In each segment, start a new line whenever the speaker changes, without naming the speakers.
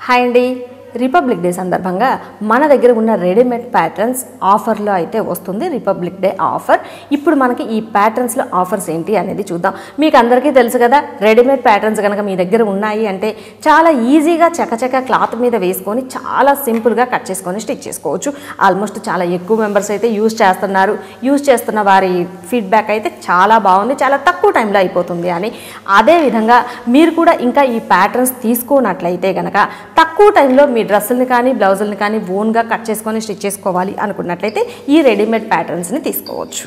hi అండి republic day సందర్భంగా మన దగ్గర ఉన్న రెడీమేడ్ ప్యాటర్న్స్ ఆఫర్లో అయితే వస్తుంది రిపబ్లిక్ డే ఆఫర్ ఇప్పుడు మనకి ఈ ప్యాటర్న్స్లో ఆఫర్స్ ఏంటి అనేది చూద్దాం మీకు అందరికీ తెలుసు కదా రెడీమేడ్ ప్యాటర్న్స్ కనుక మీ దగ్గర ఉన్నాయి అంటే చాలా ఈజీగా చకచక క్లాత్ మీద వేసుకొని చాలా సింపుల్గా కట్ చేసుకొని స్టిచ్ చేసుకోవచ్చు ఆల్మోస్ట్ చాలా ఎక్కువ మెంబర్స్ అయితే యూజ్ చేస్తున్నారు యూజ్ చేస్తున్న వారి ఫీడ్బ్యాక్ అయితే చాలా బాగుంది చాలా తక్కువ టైంలో అయిపోతుంది అని అదేవిధంగా మీరు కూడా ఇంకా ఈ ప్యాటర్న్స్ తీసుకున్నట్లయితే కనుక తక్కువ టైంలో మీ డ్రెస్సుల్ని కానీ బ్లౌజుల్ని కానీ ఓన్గా కట్ చేసుకొని స్టిచ్ చేసుకోవాలి అనుకున్నట్లయితే ఈ రెడీమేడ్ ప్యాటర్న్స్ని తీసుకోవచ్చు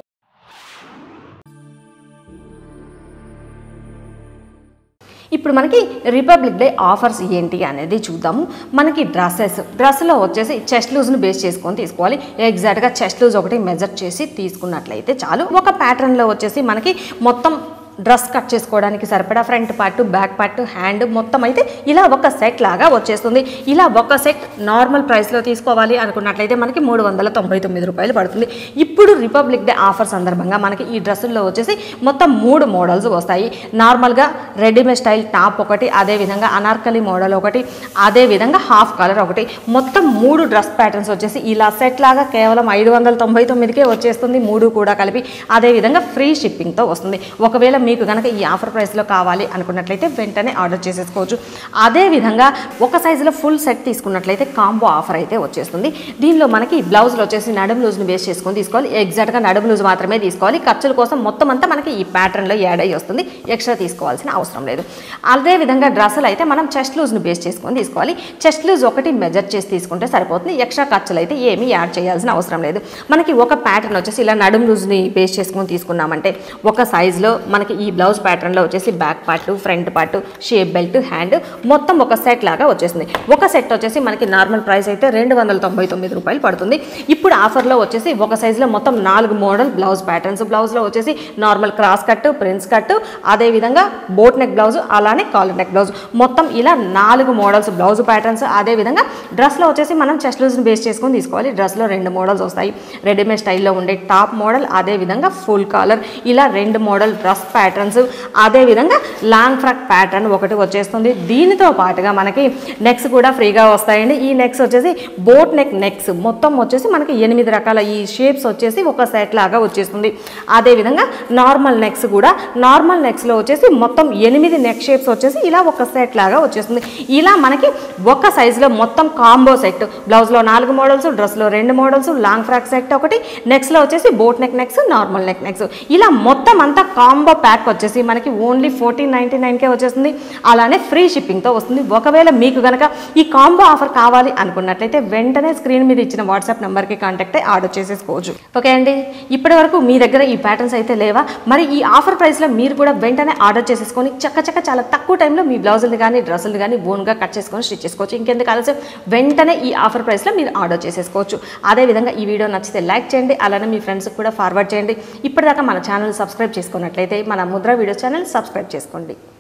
ఇప్పుడు మనకి రిపబ్లిక్ డే ఆఫర్స్ ఏంటి అనేది చూద్దాము మనకి డ్రెస్సెస్ డ్రెస్లో వచ్చేసి చెస్ట్ లూజ్ని బేస్ చేసుకొని తీసుకోవాలి ఎగ్జాక్ట్గా చెస్ట్ లూజ్ ఒకటి మెజర్ చేసి తీసుకున్నట్లయితే చాలు ఒక ప్యాటర్న్లో వచ్చేసి మనకి మొత్తం డ్రెస్ కట్ చేసుకోవడానికి సరిపడా front part back part hand మొత్తం అయితే ఇలా ఒక సెట్ లాగా వచ్చేస్తుంది ఇలా ఒక సెట్ నార్మల్ ప్రైస్లో తీసుకోవాలి అనుకున్నట్లయితే మనకి మూడు వందల తొంభై తొమ్మిది రూపాయలు పడుతుంది ఇప్పుడు రిపబ్లిక్ డే ఆఫర్ సందర్భంగా మనకి ఈ డ్రెస్సుల్లో వచ్చేసి మొత్తం మూడు మోడల్స్ వస్తాయి నార్మల్గా రెడీమేడ్ స్టైల్ టాప్ ఒకటి అదేవిధంగా అనార్కలి మోడల్ ఒకటి అదేవిధంగా హాఫ్ కలర్ ఒకటి మొత్తం మూడు డ్రెస్ ప్యాటర్న్స్ వచ్చేసి ఇలా సెట్ లాగా కేవలం ఐదు వందల తొంభై తొమ్మిదికే వచ్చేస్తుంది మూడు కూడా కలిపి అదేవిధంగా ఫ్రీ షిప్పింగ్తో వస్తుంది ఒకవేళ మీకు కనుక ఈ ఆఫర్ ప్రైస్లో కావాలి అనుకున్నట్లయితే వెంటనే ఆర్డర్ చేసేసుకోవచ్చు అదేవిధంగా ఒక సైజులో ఫుల్ సెట్ తీసుకున్నట్లయితే కాంబో ఆఫర్ అయితే వచ్చేస్తుంది దీనిలో మనకి బ్లౌజ్లో వచ్చేసి నడుము లూజ్ని బేస్ చేసుకొని తీసుకోవాలి ఎగ్జాక్ట్గా నడుము లూజ్ మాత్రమే తీసుకోవాలి ఖర్చుల కోసం మొత్తం అంతా మనకి ఈ ప్యాటర్న్లో యాడ్ అయ్యి వస్తుంది ఎక్స్ట్రా తీసుకోవాల్సిన అవసరం లేదు అదేవిధంగా డ్రెస్సులు అయితే మనం చెస్ట్ లూజ్ని బేస్ చేసుకొని తీసుకోవాలి చెస్ట్ లూజ్ ఒకటి మెజర్ చేసి తీసుకుంటే సరిపోతుంది ఎక్స్ట్రా ఖర్చులు అయితే ఏమీ యాడ్ చేయాల్సిన అవసరం లేదు మనకి ఒక ప్యాటర్న్ వచ్చేసి ఇలా నడుము లూజ్ని బేస్ చేసుకొని తీసుకున్నామంటే ఒక సైజులో మనకి ఈ బ్లౌజ్ ప్యాటర్న్లో వచ్చేసి back part front part shape belt hand మొత్తం ఒక సెట్ లాగా వచ్చేస్తుంది ఒక సెట్ వచ్చేసి మనకి నార్మల్ ప్రైస్ అయితే రెండు వందల తొంభై తొమ్మిది రూపాయలు పడుతుంది ఇప్పుడు ఆఫర్లో వచ్చేసి ఒక సైజులో మొత్తం నాలుగు మోడల్ బ్లౌజ్ ప్యాటర్న్స్ బ్లౌజ్లో వచ్చేసి normal cross cut prince cut అదేవిధంగా బోట్ నెక్ బ్లౌజ్ అలానే కాలర్ నెక్ బ్లౌజ్ మొత్తం ఇలా నాలుగు మోడల్స్ బ్లౌజ్ ప్యాటర్న్స్ అదేవిధంగా డ్రెస్లో వచ్చేసి మనం చెస్ట్ లూజ్ని బేస్ చేసుకొని తీసుకోవాలి డ్రెస్లో రెండు మోడల్స్ వస్తాయి రెడీమేడ్ స్టైల్లో ఉండే టాప్ మోడల్ అదేవిధంగా ఫుల్ కాలర్ ఇలా రెండు మోడల్ డ్రెస్ ప్యాటర్న్స్ అదేవిధంగా లాంగ్ ఫ్రాక్ ప్యాటర్న్ ఒకటి వచ్చేస్తుంది దీనితో పాటుగా మనకి నెక్స్ కూడా ఫ్రీగా వస్తాయండి ఈ నెక్స్ వచ్చేసి బోట్ నెక్ నెక్స్ మొత్తం వచ్చేసి మనకి ఎనిమిది రకాల ఈ షేప్స్ వచ్చేసి ఒక సెట్ లాగా వచ్చేస్తుంది అదేవిధంగా నార్మల్ నెక్స్ కూడా నార్మల్ నెక్స్లో వచ్చేసి మొత్తం ఎనిమిది నెక్ షేప్స్ వచ్చేసి ఇలా ఒక సెట్ లాగా వచ్చేస్తుంది ఇలా మనకి ఒక సైజులో మొత్తం కాంబో సెట్ బ్లౌజ్లో నాలుగు మోడల్స్ డ్రెస్లో రెండు మోడల్స్ లాంగ్ ఫ్రాక్ సెట్ ఒకటి నెక్స్ట్లో వచ్చేసి boat neck necks normal neck necks ఇలా మొత్తం అంతా కాంబో ప్యాక్ వచ్చేసి మనకి ఓన్లీ ఫోర్టీన్ నైంటీ నైన్కే వచ్చేస్తుంది అలానే ఫ్రీ షిప్పింగ్తో వస్తుంది ఒకవేళ మీకు కనుక ఈ కాంబో ఆఫర్ కావాలి అనుకున్నట్లయితే వెంటనే స్క్రీన్ మీద ఇచ్చిన వాట్సాప్ నెంబర్కి కాంటాక్ట్ అయ్యి ఆర్డర్ చేసేసుకోవచ్చు ఓకే అండి ఇప్పటి వరకు మీ దగ్గర ఈ ప్యాటర్న్స్ అయితే లేవా మరి ఈ ఆఫర్ ప్రైస్లో మీరు కూడా వెంటనే ఆర్డర్ చేసేసుకొని చక్క చక్క చాలా తక్కువ టైంలో మీ బ్లౌజులు కానీ డ్రెస్సులు కానీ బోన్గా కట్ చేసుకొని స్టిచ్ చేసుకోవచ్చు ఇంకెందుకు ఆలస్యం వెంటనే ఈ ఆఫర్ ప్రైస్లో మీరు ఆర్డర్ చేసేసుకోవచ్చు అదేవిధంగా ఈ వీడియో నచ్చితే లైక్ చేయండి అలానే మీ ఫ్రెండ్స్కి కూడా ఫార్వర్డ్ చేయండి ఇప్పటిదాకా మన ఛానల్ సబ్స్క్రైబ్ చేసుకున్నట్లయితే మన ముద్ర వీడియో ఛానల్ సబ్స్క్రైబ్ చేసుకోండి